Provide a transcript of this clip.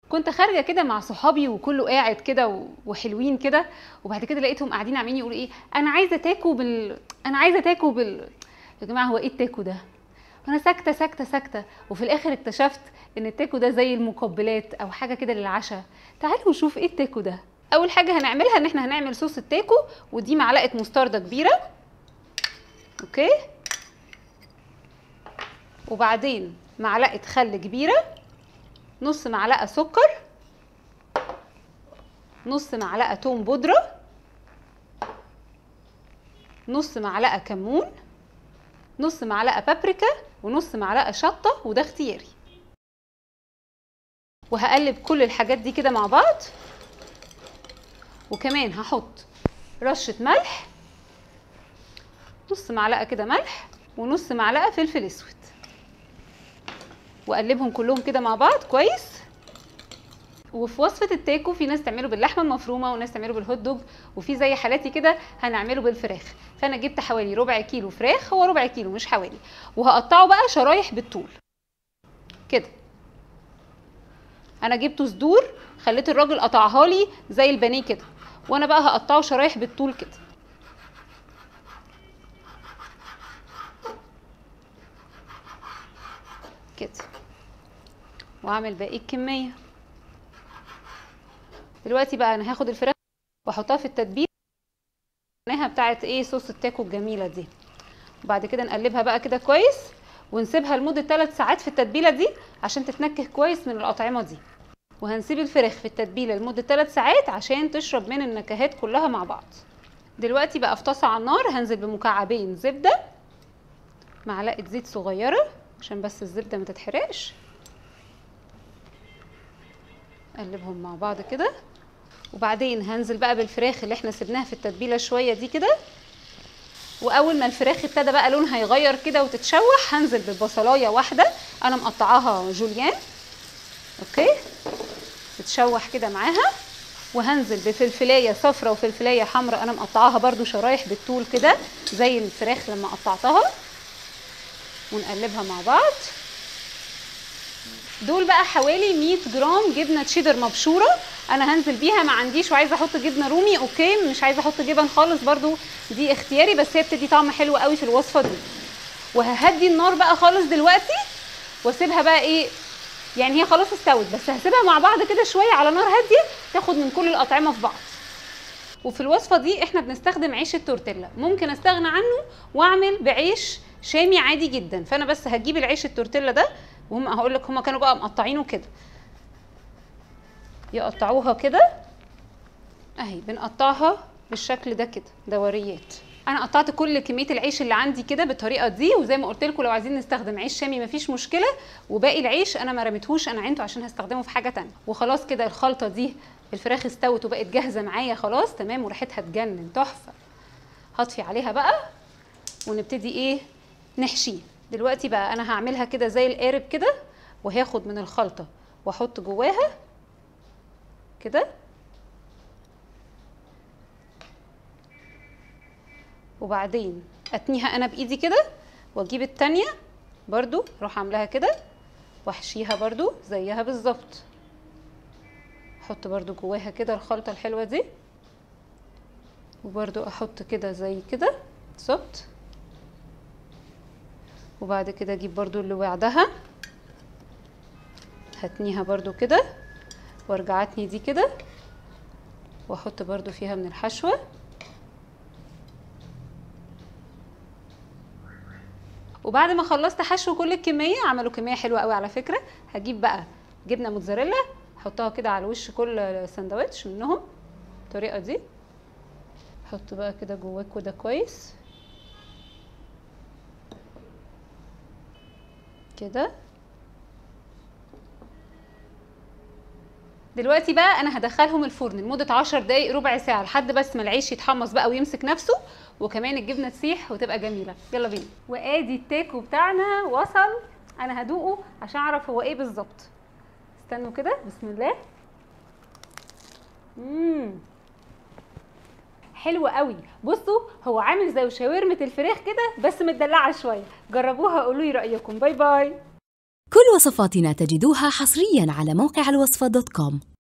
كنت خارجه كده مع صحابي وكله قاعد كده و- وحلوين كده وبعد كده لقيتهم قاعدين عاملين يقولوا ايه انا عايزه تاكو بال انا عايزه تاكو بال يا جماعه هو ايه التاكو ده وانا ساكته ساكته ساكته وفي الاخر اكتشفت ان التاكو ده زي المقبلات او حاجه كده للعشاء تعالوا نشوف ايه التاكو ده اول حاجه هنعملها ان احنا هنعمل صوص التاكو ودي معلقه مستردة كبيره اوكي وبعدين معلقه خل كبيره نص معلقه سكر نص معلقه توم بودره نص معلقه كمون نص معلقه بابريكا ونص معلقه شطه وده اختياري وهقلب كل الحاجات دي كده مع بعض وكمان هحط رشه ملح نص معلقه كده ملح ونص معلقه فلفل اسود واقلبهم كلهم كده مع بعض كويس وفي وصفه التاكو في ناس تعمله باللحمه المفرومه وناس تعمله بالهوت دوج وفي زي حالاتي كده هنعمله بالفراخ فانا جبت حوالي ربع كيلو فراخ هو ربع كيلو مش حوالي وهقطعه بقى شرايح بالطول كده انا جبته صدور خليت الراجل قطعها لي زي البانيه كده وانا بقى هقطعه شرايح بالطول كده كده واعمل باقي الكميه دلوقتي بقى انا هاخد الفراخ واحطها في التتبيله بتاعت ايه صوص التاكو الجميله دي وبعد كده نقلبها بقى كده كويس ونسيبها لمده 3 ساعات في التتبيله دي عشان تتنكه كويس من الاطعمه دي وهنسيب الفراخ في التتبيله لمده 3 ساعات عشان تشرب من النكهات كلها مع بعض دلوقتي بقى في طاسه على النار هنزل بمكعبين زبده معلقه زيت صغيره عشان بس الزبده ما تتحرقش اقلبهم مع بعض كده وبعدين هنزل بقى بالفراخ اللي احنا سيبناها في التتبيله شويه دي كده واول ما الفراخ ابتدى بقى لونها يغير كده وتتشوح هنزل بالبصلايه واحده انا مقطعاها جوليان اوكي تتشوح كده معاها وهنزل بفلفلايه صفرة وفلفلايه حمراء انا مقطعاها برده شرايح بالطول كده زي الفراخ لما قطعتها ونقلبها مع بعض دول بقى حوالي 100 جرام جبنه تشيدر مبشوره انا هنزل بيها ما عنديش وعايزه احط جبنه رومي اوكي مش عايزه احط جبن خالص برده دي اختياري بس هي بتدي طعم حلو قوي في الوصفه دي وههدي النار بقى خالص دلوقتي واسيبها بقى ايه يعني هي خلاص استوت بس هسيبها مع بعض كده شويه على نار هاديه تاخد من كل الاطعمه في بعض وفي الوصفه دي احنا بنستخدم عيش التورتيلا ممكن استغنى عنه واعمل بعيش شامي عادي جدا فانا بس هجيب العيش التورتيلا ده وهم هقول لك هم كانوا بقى مقطعينه كده يقطعوها كده اهي بنقطعها بالشكل ده كده دوريات انا قطعت كل كميه العيش اللي عندي كده بالطريقه دي وزي ما قلت لكم لو عايزين نستخدم عيش شامي مفيش مشكله وباقي العيش انا ما رميتهوش انا عينته عشان هستخدمه في حاجه تانية وخلاص كده الخلطه دي الفراخ استوت وبقت جاهزه معايا خلاص تمام وريحتها تجنن تحفه هطفي عليها بقى ونبتدي ايه نحشيه دلوقتي بقى انا هعملها كده زي القارب كده وهاخد من الخلطه واحط جواها كده وبعدين اتنيها انا بايدي كده واجيب التانية برضو اروح عاملاها كده واحشيها برضو زيها بالظبط احط برضو جواها كده الخلطة الحلوة دي وبرضو احط كده زي كده بالظبط وبعد كده اجيب برضو اللي بعدها هتنيها برضو كده وارجع اتني دي كده واحط برضو فيها من الحشوه وبعد ما خلصت حشو كل الكميه عملوا كميه حلوه قوي على فكره هجيب بقى جبنه موتزاريلا احطها كده على وش كل سندوتش منهم الطريقه دي احط بقى كده جواه كده كويس كده دلوقتي بقى انا هدخلهم الفرن لمده 10 دقايق ربع ساعه لحد بس ما العيش يتحمص بقى ويمسك نفسه وكمان الجبنه تسيح وتبقى جميله يلا بينا وادي التاكو بتاعنا وصل انا هدوقه عشان اعرف هو ايه بالظبط استنوا كده بسم الله امم حلو قوي بصوا هو عامل زي شاورمه الفراخ كده بس متدلعه شويه جربوها قولوا لي رايكم باي باي كل وصفاتنا تجدوها حصريا على موقع الوصفة دوت كوم